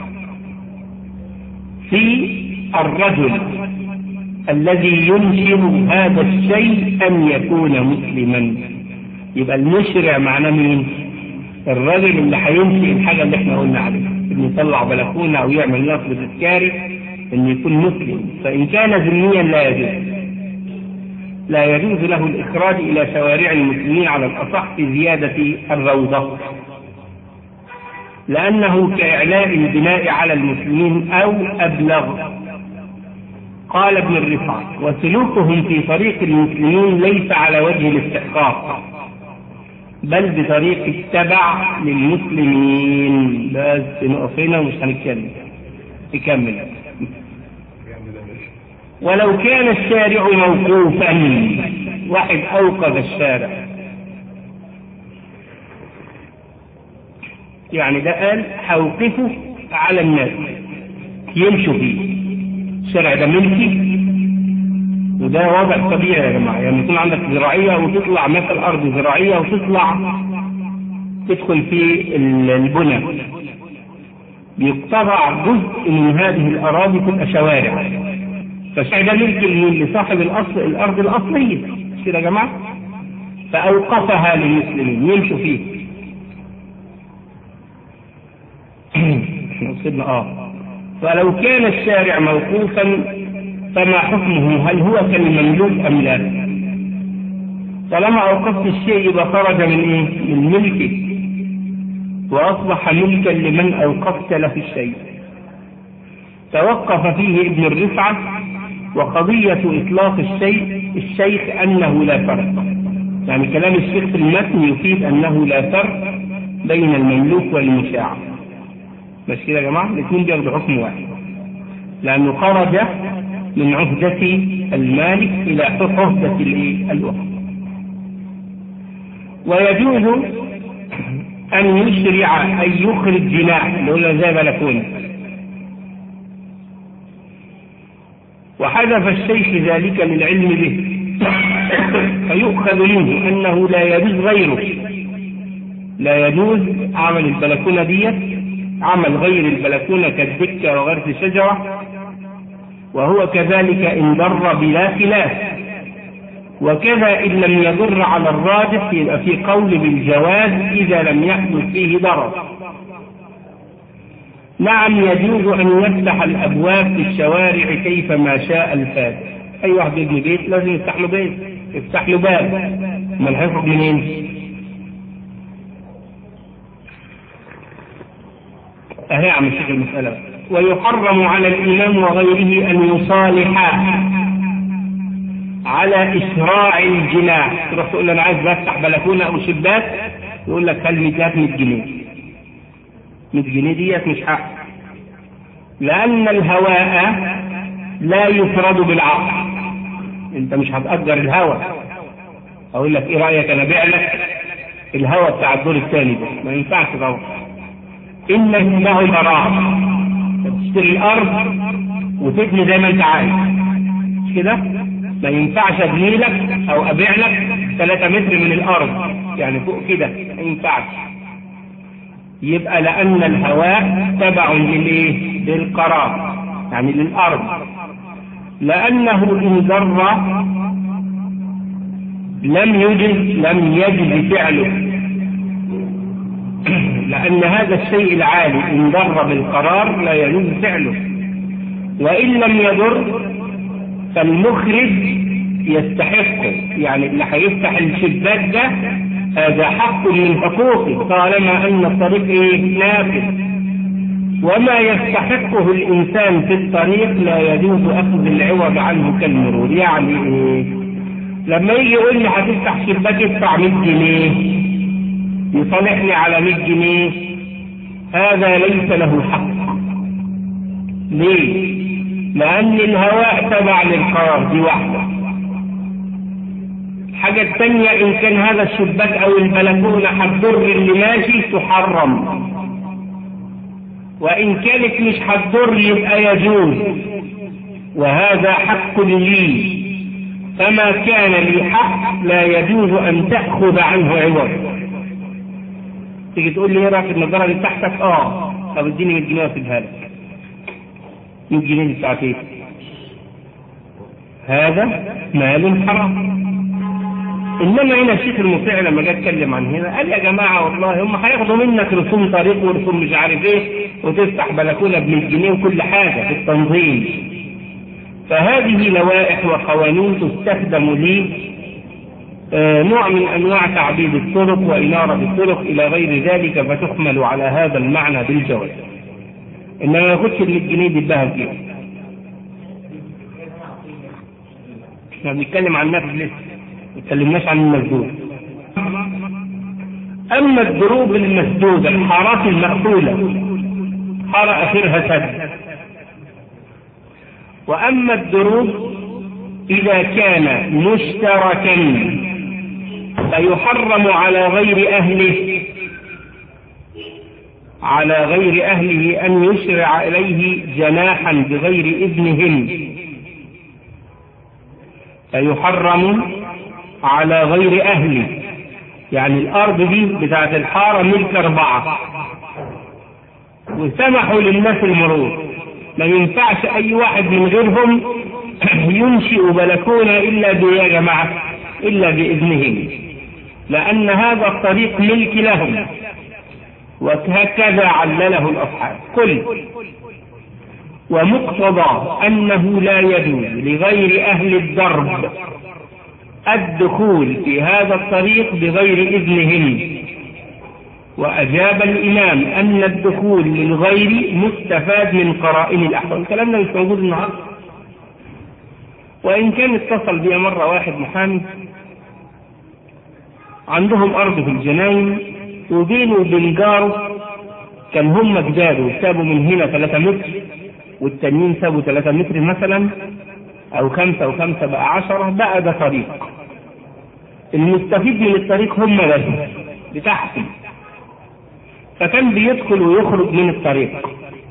في الرجل الذي ينشر هذا الشيء ان يكون مسلما يبقى المشرع معناه مين الراجل اللي هينشئ الحاجة اللي احنا قلنا عليها انه يطلع بلكونة او يعمل نصب تذكاري انه يكون مسلم فان كان ذميا لا يجوز لا يجوز له الاخراج الى شوارع المسلمين على الاصح في زيادة الروضة لأنه كإعلاء البناء على المسلمين أو أبلغ قال ابن الرفاع وسلوكهم في طريق المسلمين ليس على وجه الاستحقاق بل بطريق التبع للمسلمين بس نقف هنا ومش هنتكلم نكمل ولو كان الشارع موقوفا واحد أوقف الشارع يعني ده قال هوقفه على الناس يمشوا فيه الشارع ده ملكي وده وضع طبيعي يا جماعة يعني يكون عندك زراعية وتطلع مثل أرض زراعية وتطلع تدخل في البنى بيقتطع جزء من هذه الأراضي تبقى شوارع فالشارع ده ملك لصاحب الأصل الأرض الأصلية مش كده يا جماعة فأوقفها للمسلمين يمشوا فيه وصلنا اه فلو كان الشارع موقوفا فما حكمه هل هو كالمملوك ام لا طالما اوقفت الشيء يبقى خرج من ايه من ملكه واصبح ملكا لمن اوقفت له الشيء توقف فيه ابن الرفعة وقضية إطلاق الشيء الشيخ أنه لا فرق يعني كلام الشيخ في المتن يفيد أنه لا فرق بين المملوك والمشاع مش كده يا جماعة الاثنين بياخدوا حكم واحد لأنه خرج من عهدة المالك إلى عهدة الوقت ويجوز أن يشرع أن يخرج جناح اللي هو زي بلكونه وحذف الشيخ ذلك للعلم به فيؤخذ منه أنه لا يجوز غيره لا يجوز عمل البلكونة ديت عمل غير البلكونة كالدكة وغرس الشجرة وهو كذلك إن ضر بلا خلاف وكذا إن لم يضر على الراجح يبقى في قول بالجواز إذا لم يحدث فيه ضرر نعم يجوز أن يفتح الأبواب في الشوارع كيفما شاء الفاتح أي واحد يبني بيت لازم يفتح له بيت يفتح له باب ما الحفظ منين؟ أهي عم الشيخ المسألة ويحرم على الإمام وغيره أن يصالحا على إشراع الجناح تروح تقول له أنا عايز بفتح بلكونة أو شباك يقول لك هل ميتات 100 جنيه 100 جنيه ديت مش حق لأن الهواء لا يفرد بالعقل أنت مش هتأجر الهواء أقول لك إيه رأيك أنا أبيع لك الهواء بتاع الدور الثاني ده ما ينفعش طبعا إن له قرار تشتري الأرض وتبني زي ما أنت عايز مش كده؟ ما ينفعش ابني لك او ابيع لك 3 متر من الارض يعني فوق كده ما ينفعش يبقى لان الهواء تبع للايه للقرار يعني للارض لانه ان ضر لم يجز لم يجز فعله لان هذا الشيء العالي ان ضر بالقرار لا يجوز فعله وان لم يضر فالمخرج يستحقه يعني اللي هيفتح الشباك ده هذا حق من حقوقه طالما ان الطريق ايه نافذ وما يستحقه الانسان في الطريق لا يجوز اخذ العوض عنه كالمرور يعني ايه لما يجي يقول لي هتفتح شباك ادفع 100 جنيه يصالحني على 100 جنيه هذا ليس له حق ليه لأن الهواء تبع للقرار دي واحدة الحاجة الثانية إن كان هذا الشباك أو البلكونة هتضر اللي ماشي تحرم وإن كانت مش هتضر يبقى يجوز وهذا حق لي فما كان لي حق لا يجوز أن تأخذ عنه عوض تيجي تقول لي ايه رايك النظاره دي بتاعتك اه طب اديني 100 جنيه واسيبها لك 100 جنيه دي بتاعت ايه؟ هذا مال حرام انما هنا الشيخ المطيع لما جه اتكلم عن هنا قال يا جماعه والله هم هياخدوا منك رسوم طريق ورسوم مش عارف ايه وتفتح بلكونه ب 100 جنيه وكل حاجه في التنظيم فهذه لوائح وقوانين تستخدم لي آه نوع من انواع تعبيد الطرق واناره الطرق الى غير ذلك فتحمل على هذا المعنى بالجواز انما ما ياخدش ال 100 جنيه دي بها كده احنا بنتكلم عن النفس لسه ما اتكلمناش عن المسدود اما الدروب المسدوده الحارات المقفوله حاره اخرها سد واما الدروب اذا كان مشتركا فيحرم على غير اهله على غير اهله ان يشرع اليه جناحا بغير اذنهم فيحرم على غير أهله يعني الأرض دي بتاعت الحارة ملك أربعة وسمحوا للناس المرور ما ينفعش أي واحد من غيرهم ينشئ بلكونة إلا يا جماعة إلا بإذنهم لأن هذا الطريق ملك لهم وهكذا علله الأصحاب كل ومقتضى أنه لا يجوز لغير أهل الدرب الدخول في هذا الطريق بغير إذنهم وأجاب الإمام أن الدخول للغير مستفاد من قرائن الأحوال الكلام ده مش موجود النهارده وإن كان اتصل بي مرة واحد محامي عندهم أرض في الجناين وبينه وبين جاره كان هم جداده سابوا من هنا 3 متر والتانيين سابوا 3 متر مثلا او خمسة وخمسة بقى عشرة بقى ده طريق المستفيد من الطريق هم بس بتاعهم فكان بيدخل ويخرج من الطريق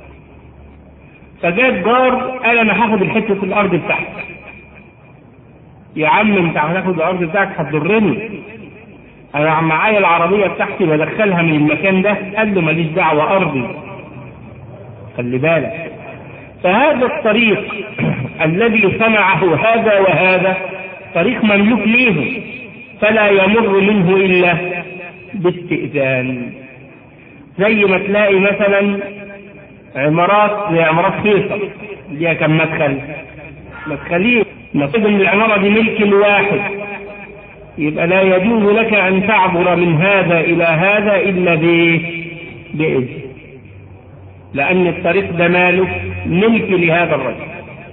فجاء جار قال انا هاخد الحته في الارض بتاعتك يا عم انت هتاخد الارض بتاعتك هتضرني انا معايا العربيه بتاعتي بدخلها من المكان ده قال له ماليش دعوه ارضي خلي بالك فهذا الطريق الذي صنعه هذا وهذا طريق مملوك ليه فلا يمر منه الا باستئذان زي ما تلاقي مثلا عمارات زي عمارات فيصل ليها كم مدخل مدخلين نصيب ان العماره دي ملك الواحد يبقى لا يجوز لك ان تعبر من هذا الى هذا الا باذن لان الطريق ده ماله ملك لهذا الرجل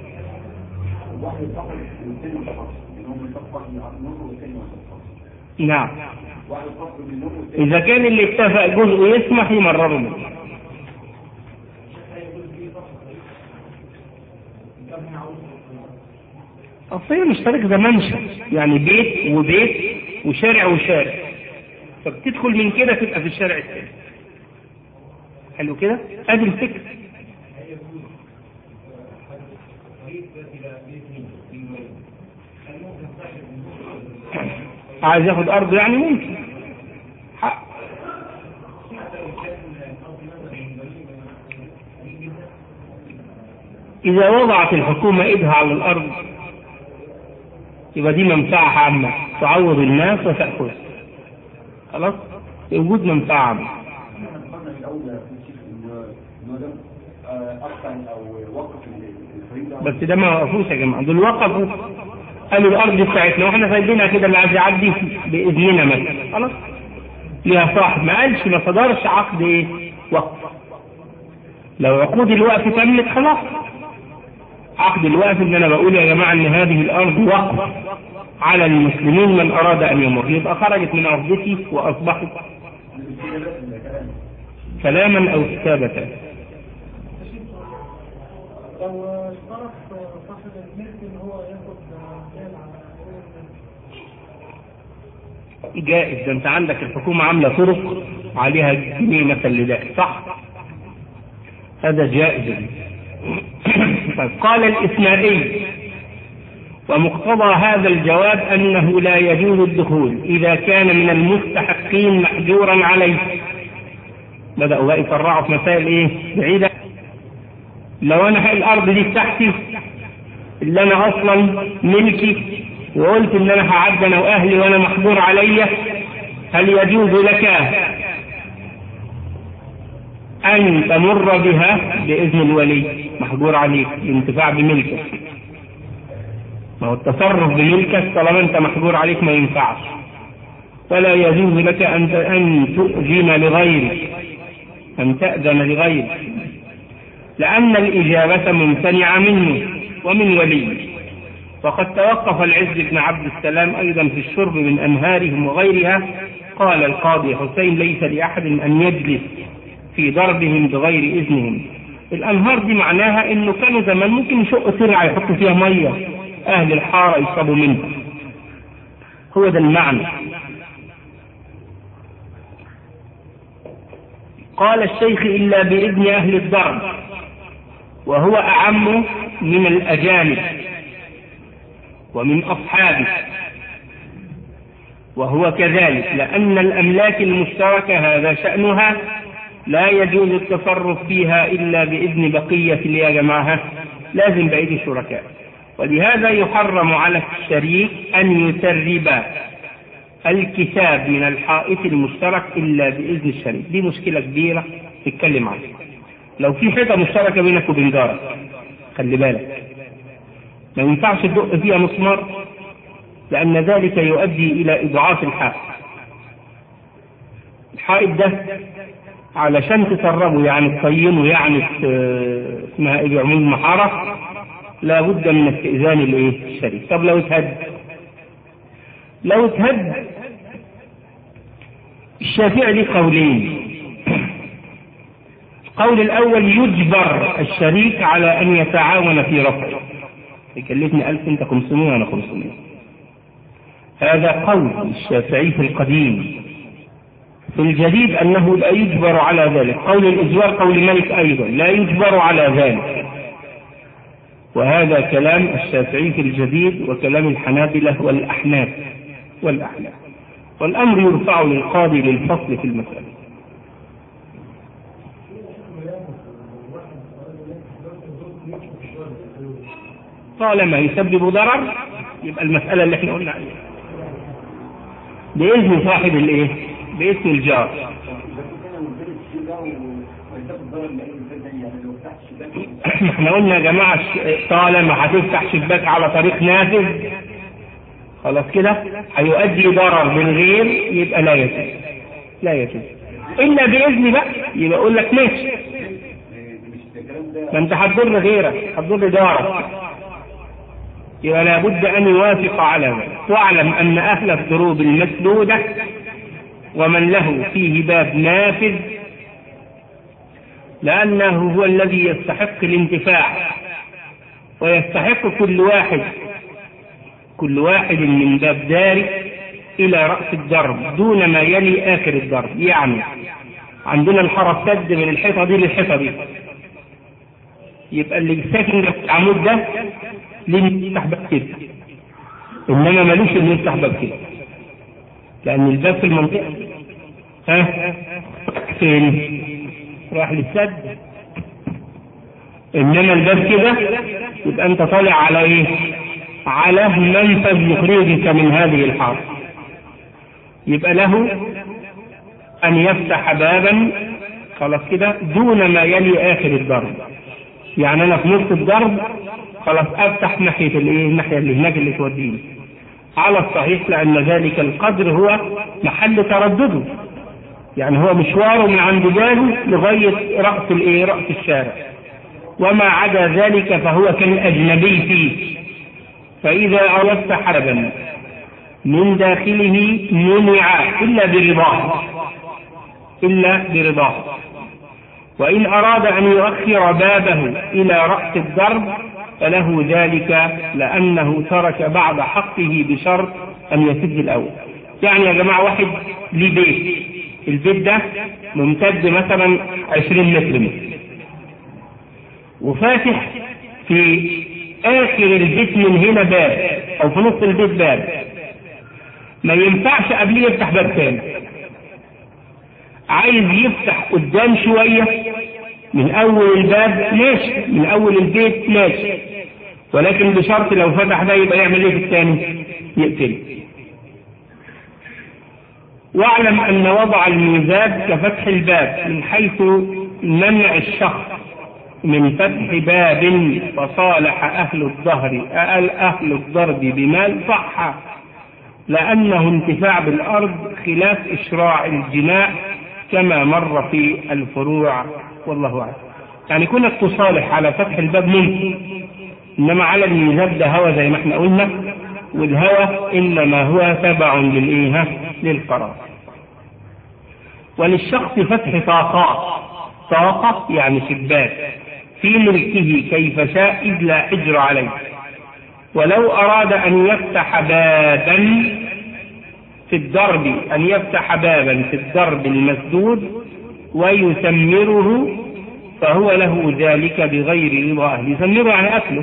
نعم إذا كان اللي اتفق جزء يسمح يمرره منه أصل هي مش طريق ده ممشى يعني بيت وبيت وشارع وشارع فبتدخل من كده تبقى في الشارع الثاني حلو كده؟ ادي الفكر عايز ياخد ارض يعني ممكن حق اذا وضعت الحكومه ايدها على الارض يبقى دي منفعه عامه تعوض الناس وتاخذ خلاص وجود منفعه عامه بس ده ما وقفوش يا جماعه دول وقفوا قالوا الارض دي بتاعتنا واحنا سايبينها كده اللي عايز يعدي باذننا مثلا خلاص ليها صاحب ما قالش ما صدرش عقد ايه وقف لو عقود الوقف تمت خلاص عقد الوقف ان انا بقول يا جماعه ان هذه الارض وقف على المسلمين من اراد ان يمر يبقى خرجت من ارضتي واصبحت كلاما او كتابه لو اشترط صاحب الملك ان هو ياخد مال على جائز ده انت عندك الحكومة عاملة طرق عليها جنيه مثل لده صح هذا جائز طيب قال الإسماعيلي ومقتضى هذا الجواب أنه لا يجوز الدخول إذا كان من المستحقين محجورا عليه بدأوا بقى يفرعوا في مسائل إيه بعيدة لو أنا الأرض دي بتاعتي اللي أنا أصلا ملكي وقلت إن أنا هعدي أنا وأهلي وأنا محجور عليا هل يجوز لك أن تمر بها بإذن الولي محجور عليك الانتفاع بملكك ما هو التصرف بملكك طالما أنت محجور عليك ما ينفعش ولا يجوز لك أن أن تؤذن لغيرك أن تأذن لغيرك لأن الإجابة ممتنعة منه ومن وليه وقد توقف العز بن عبد السلام أيضا في الشرب من أنهارهم وغيرها قال القاضي حسين ليس لأحد أن يجلس في ضربهم بغير إذنهم الأنهار دي معناها إنه كانوا زمان ممكن يشقوا ترعة يحطوا فيها مية أهل الحارة يشربوا منها هو ده المعنى قال الشيخ إلا بإذن أهل الضرب وهو أعم من الأجانب ومن أصحابه وهو كذلك لأن الأملاك المشتركة هذا شأنها لا يجوز التصرف فيها إلا بإذن بقية يا جماعة لازم بأيدي الشركاء ولهذا يحرم على الشريك أن يسرب الكتاب من الحائط المشترك إلا بإذن الشريك دي مشكلة كبيرة تتكلم عنها لو في حيطة مشتركة بينك وبين جارك خلي بالك ما ينفعش تدق فيها مسمار لأن ذلك يؤدي إلى إضعاف الحائط الحائط ده علشان تسربه يعني تقيمه يعني اسمها ايه بعموم المحارة لابد من استئذان الايه الشريك طب لو اتهد لو اتهد الشافعي ليه قولين القول الأول يجبر الشريك على أن يتعاون في رفعه يكلفني 1000 أنت 500 وأنا 500 هذا قول الشافعي في القديم في الجديد أنه لا يجبر على ذلك قول الإجبار قول مالك أيضا لا يجبر على ذلك وهذا كلام الشافعي في الجديد وكلام الحنابلة والأحناف والأحناف والأمر يرفع للقاضي للفصل في المسألة طالما يسبب ضرر يبقى المسألة اللي احنا قلنا عليها بإذن صاحب الايه؟ باسم الجار احنا قلنا يا جماعة طالما هتفتح شباك على طريق نافذ خلاص كده هيؤدي ضرر بالغير يبقى لا يجوز لا يجوز الا باذن بقى يبقى اقول لك ماشي ما انت هتضر غيرك هتضر جارك يبقى لابد ان يوافق على ذلك واعلم ان اهل الضروب المسدوده ومن له فيه باب نافذ لأنه هو الذي يستحق الانتفاع ويستحق كل واحد كل واحد من باب داري إلى رأس الدرب دون ما يلي آخر الدرب يعني عندنا الحارة سد من الحيطة دي للحيطة دي يبقى اللي ساكن في العمود ده ليه يفتح باب كده إنما ملوش إنه يفتح باب كده لأن الباب في المنطقة ها فين؟ راح للسد إنما الباب كده يبقى أنت طالع على إيه؟ على منفذ يخرجك من هذه الحارة يبقى له أن يفتح بابا خلاص كده دون ما يلي آخر الضرب يعني أنا في نص الضرب خلاص أفتح ناحية الإيه؟ الناحية اللي هناك اللي توديني على الصحيح لأن ذلك القدر هو محل تردده يعني هو مشواره من عند باله لغاية رأس الإيه؟ رأس الشارع وما عدا ذلك فهو كالأجنبي فيه فإذا أردت حربا من داخله منع إلا برضاه إلا برضاه وإن أراد أن يؤخر بابه إلى رأس الضرب فله ذلك لأنه ترك بعض حقه بشرط أن يسد الأول يعني يا جماعة واحد ليه بيت البيت ده ممتد مثلا 20 متر مثل وفاتح في آخر البيت من هنا باب أو في نص البيت باب ما ينفعش قبليه يفتح باب تاني عايز يفتح قدام شوية من أول الباب ماشي من أول البيت ماشي ولكن بشرط لو فتح ده يبقى يعمل ايه في الثاني؟ يقتله. واعلم أن وضع الميزاب كفتح الباب من حيث منع الشخص من فتح باب فصالح أهل الظهر أهل الضرب بمال صح لأنه انتفاع بالأرض خلاف إشراع الجناء كما مر في الفروع والله أعلم يعني كونك تصالح على فتح الباب ممكن إنما على الميزاب ده هوى زي ما احنا قلنا والهوى إنما هو تبع للإيه للقرار وللشخص فتح طاقات طاقة يعني شباك في ملكه كيف شاء إذ لا حجر عليه ولو أراد أن يفتح بابا في الضرب أن يفتح بابا في الضرب المسدود ويسمره فهو له ذلك بغير رضا أهله يسمره يعني أكله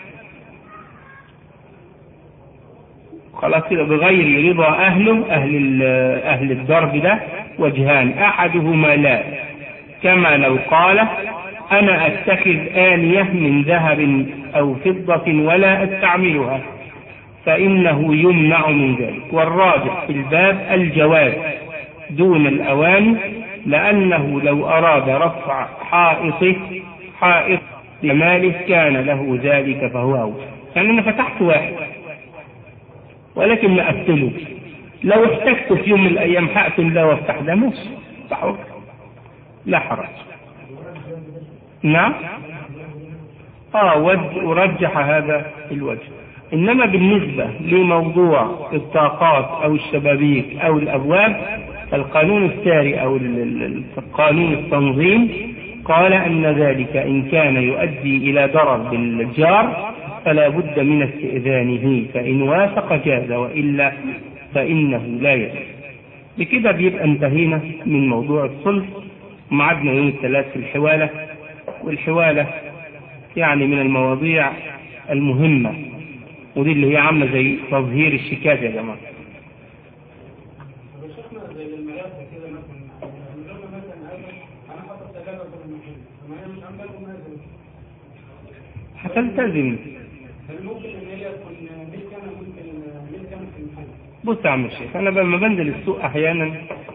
خلاص كده بغير رضا أهله أهل أهل الضرب ده وجهان أحدهما لا كما لو قال أنا أتخذ آنية من ذهب أو فضة ولا أستعملها فإنه يمنع من ذلك والراجح في الباب الجواز دون الأواني لأنه لو أراد رفع حائطه حائط لماله كان له ذلك فهو أول يعني أنا فتحت واحد ولكن ما أقتله لو احتجت في يوم من الأيام هقتل ده وافتح ده ماشي لا حرج نعم اه وجه ورجح هذا الوجه انما بالنسبة لموضوع الطاقات او الشبابيك او الابواب القانون الساري أو قانون التنظيم قال أن ذلك إن كان يؤدي إلى ضرر بالجار فلا بد من استئذانه فإن وافق جاز وإلا فإنه لا يجوز بكده بيبقى انتهينا من موضوع الصلح ومعدنا يوم الثلاث في الحوالة والحوالة يعني من المواضيع المهمة ودي اللي هي عاملة زي تظهير الشيكات يا جماعة شيخنا زي الملاذ كده مثلا لما مثلا انا حاطط ثلاجه في المحل ما هي مش عامله مازن هتلتزم هل ممكن ان هي تكون ملك انا ممكن ملك انا في المحل بص يا عم الشيخ انا لما بنزل السوق احيانا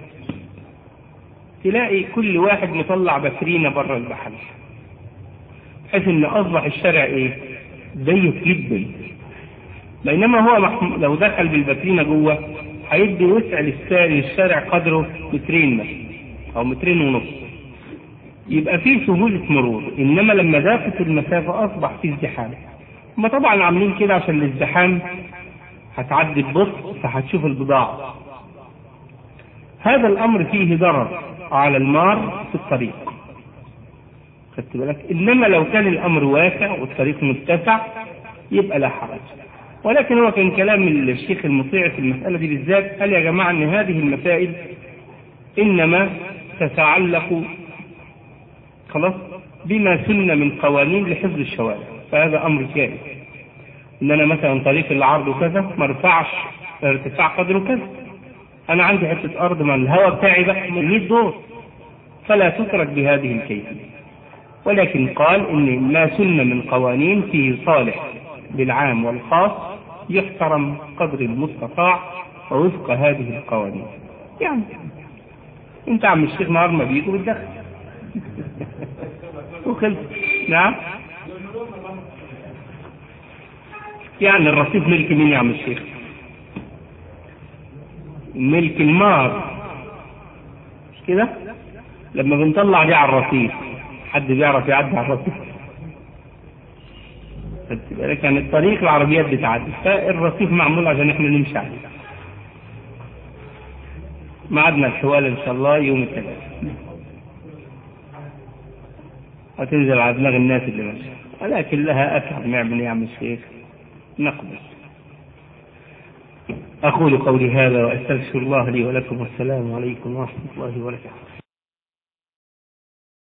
تلاقي كل واحد مطلع باترينا بره المحل بحيث ان اصبح الشارع ايه ضيق جدا بينما هو محم... لو دخل بالباترينا جوه هيدي وسع للسا- للشارع قدره مترين مثلا او مترين ونص يبقى فيه سهولة مرور انما لما ضاقت المسافة اصبح فيه ازدحام هما طبعا عاملين كده عشان الازدحام هتعدي ببطء فهتشوف البضاعة هذا الامر فيه ضرر على المار في الطريق خدت بالك انما لو كان الامر واسع والطريق متسع يبقى لا حرج ولكن هو كان كلام الشيخ المطيع في المسألة دي بالذات قال يا جماعة ان هذه المسائل انما تتعلق خلاص بما سن من قوانين لحفظ الشوارع فهذا امر جائز ان انا مثلا طريق العرض كذا ما ارفعش ارتفاع قدره كذا انا عندي حته ارض ما الهواء بتاعي بقى 100 دور فلا تترك بهذه الكيفيه ولكن قال ان ما سن من قوانين فيه صالح بالعام والخاص يحترم قدر المستطاع ووفق هذه القوانين يعني انت عم الشيخ نهار ما بيجي بتدخل وخلص نعم يعني الرصيف ملك مين يا عم الشيخ ملك المار مش كده لما بنطلع دي على الرصيف حد بيعرف يعدي على الرصيف خدت بالك يعني الطريق العربيات بتعدي فالرصيف معمول عشان احنا نمشي عليه ميعادنا الحوال ان شاء الله يوم الثلاث هتنزل على دماغ الناس اللي ماشيه ولكن لها اثر نعمل ايه يا عم الشيخ نقبل أقول قولي هذا وأستغفر الله لي ولكم والسلام عليكم ورحمة الله وبركاته